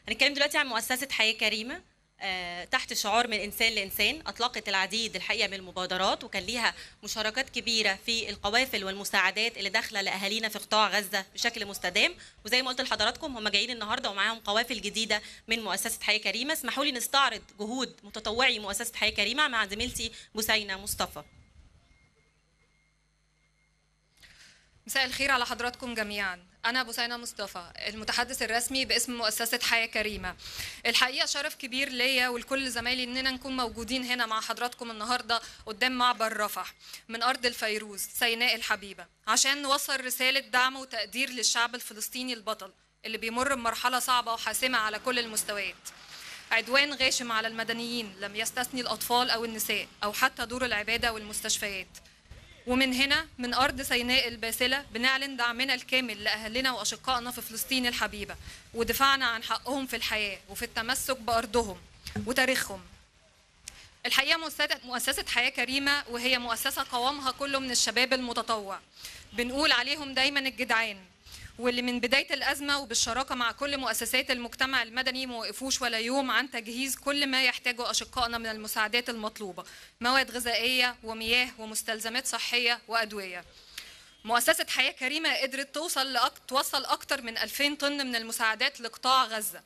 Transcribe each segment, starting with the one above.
هنتكلم دلوقتي عن مؤسسة حياة كريمة آه، تحت شعار من إنسان لإنسان أطلقت العديد الحقيقة من المبادرات وكان ليها مشاركات كبيرة في القوافل والمساعدات اللي داخلة لأهالينا في قطاع غزة بشكل مستدام وزي ما قلت لحضراتكم هم جايين النهاردة ومعاهم قوافل جديدة من مؤسسة حياة كريمة اسمحوا لي نستعرض جهود متطوعي مؤسسة حياة كريمة مع زميلتي بثينة مصطفى مساء الخير على حضراتكم جميعا أنا بوسينة مصطفى المتحدث الرسمي باسم مؤسسة حياة كريمة الحقيقة شرف كبير ليا ولكل زمايلي إننا نكون موجودين هنا مع حضراتكم النهاردة قدام معبر رفح من أرض الفيروز سيناء الحبيبة عشان نوصل رسالة دعم وتقدير للشعب الفلسطيني البطل اللي بيمر بمرحلة صعبة وحاسمة على كل المستويات عدوان غاشم على المدنيين لم يستثني الأطفال أو النساء أو حتى دور العبادة والمستشفيات ومن هنا من أرض سيناء الباسلة بنعلن دعمنا الكامل لأهلنا وأشقائنا في فلسطين الحبيبة ودفاعنا عن حقهم في الحياة وفي التمسك بأرضهم وتاريخهم الحقيقة مؤسسة- مؤسسة حياة كريمة وهي مؤسسة قوامها كله من الشباب المتطوع بنقول عليهم دايما الجدعان واللي من بداية الأزمة وبالشراكة مع كل مؤسسات المجتمع المدني ما وقفوش ولا يوم عن تجهيز كل ما يحتاجه أشقائنا من المساعدات المطلوبة مواد غذائية ومياه ومستلزمات صحية وأدوية مؤسسة حياة كريمة قدرت توصل لأك... توصل أكتر من 2000 طن من المساعدات لقطاع غزة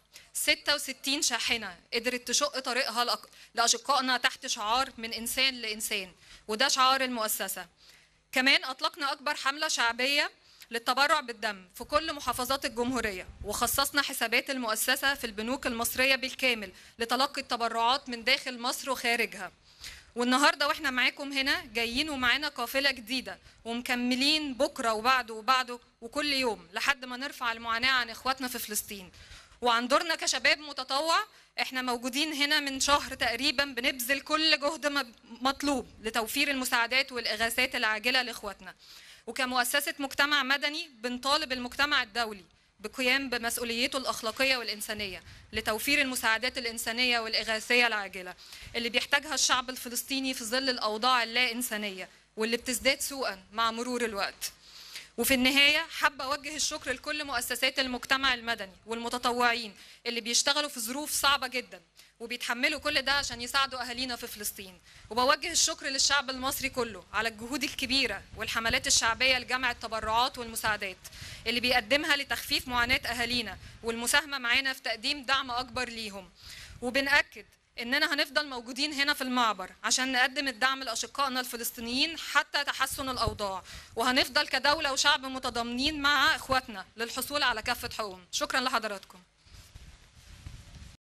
66 شاحنة قدرت تشق طريقها لأك... لأشقائنا تحت شعار من إنسان لإنسان وده شعار المؤسسة كمان أطلقنا أكبر حملة شعبية للتبرع بالدم في كل محافظات الجمهورية وخصصنا حسابات المؤسسة في البنوك المصرية بالكامل لتلقي التبرعات من داخل مصر وخارجها والنهارده واحنا معاكم هنا جايين ومعانا قافله جديده ومكملين بكره وبعده وبعده وكل يوم لحد ما نرفع المعاناه عن اخواتنا في فلسطين وعن دورنا كشباب متطوع احنا موجودين هنا من شهر تقريبا بنبذل كل جهد م- مطلوب لتوفير المساعدات والاغاثات العاجله لاخواتنا وكمؤسسه مجتمع مدني بنطالب المجتمع الدولي بقيام بمسؤوليته الأخلاقية والإنسانية لتوفير المساعدات الإنسانية والإغاثية العاجلة اللي بيحتاجها الشعب الفلسطيني في ظل الأوضاع اللا إنسانية واللي بتزداد سوءا مع مرور الوقت وفي النهاية حابة أوجه الشكر لكل مؤسسات المجتمع المدني والمتطوعين اللي بيشتغلوا في ظروف صعبة جدا وبيتحملوا كل ده عشان يساعدوا أهالينا في فلسطين وبوجه الشكر للشعب المصري كله على الجهود الكبيرة والحملات الشعبية لجمع التبرعات والمساعدات اللي بيقدمها لتخفيف معاناة أهالينا والمساهمة معانا في تقديم دعم أكبر ليهم وبنأكد إننا هنفضل موجودين هنا في المعبر عشان نقدم الدعم لأشقائنا الفلسطينيين حتى تحسن الأوضاع وهنفضل كدولة وشعب متضامنين مع إخواتنا للحصول على كافة حقوقهم شكرا لحضراتكم